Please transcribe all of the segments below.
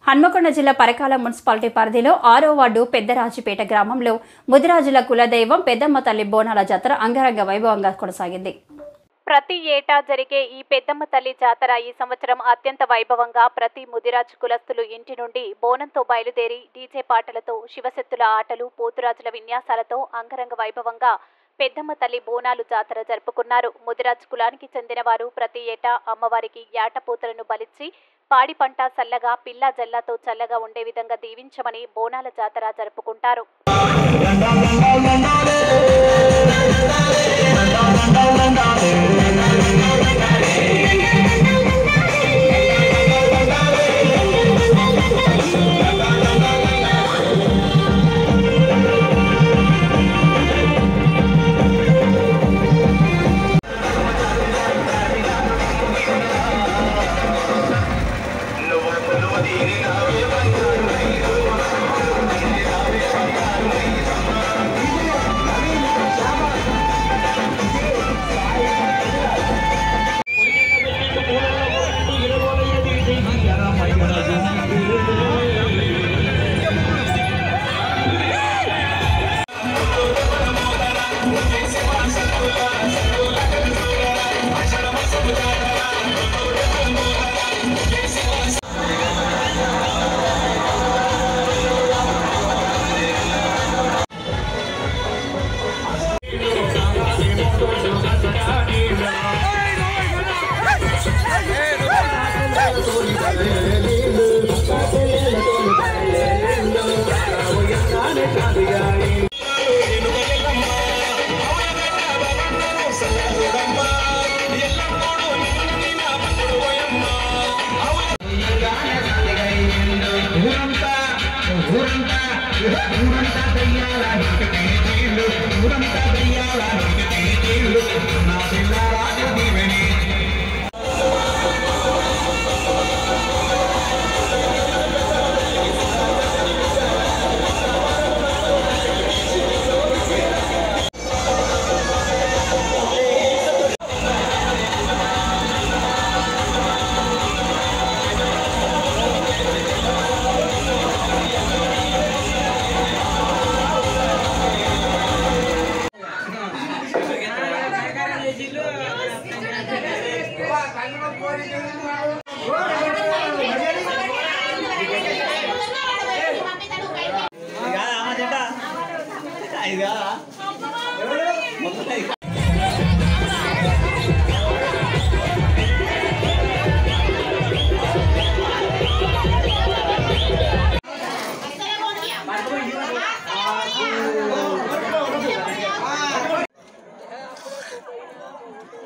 హన్మకొండ జిల్లా పరకాల మున్సిపాలిటీ పరిధిలో ఆరో వార్డు పెద్దరాజుపేట గ్రామంలో ముదిరాజుల కులదైవం పెద్దమ్మ తల్లి బోనాల జాతర అంగరంగ వైభవంగా కొనసాగింది ప్రతి ఏటా జరిగే ఈ పెద్దమ్మ తల్లి జాతర ఈ సంవత్సరం అత్యంత వైభవంగా ప్రతి ముదిరాజు కులస్తులు ఇంటి నుండి బోనంతో బయలుదేరి డీజే పాటలతో శివశక్తుల ఆటలు పోతురాజుల విన్యాసాలతో అంగరంగ వైభవంగా పెద్దమ్మ తల్లి బోనాలు జాతర జరుపుకున్నారు ముదిరాజు కులానికి చెందిన వారు ప్రతి ఏటా అమ్మవారికి యాటపోతలను బలిచ్చి పాడి పంట చల్లగా పిల్ల జల్లతో చల్లగా ఉండే విధంగా దీవించమని బోనాల జాతర జరుపుకుంటారు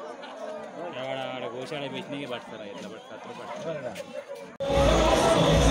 ఆడ ఆడ కోసాడ పెట్టినకి పడతారా ఎట్లా పడతారు పడతారు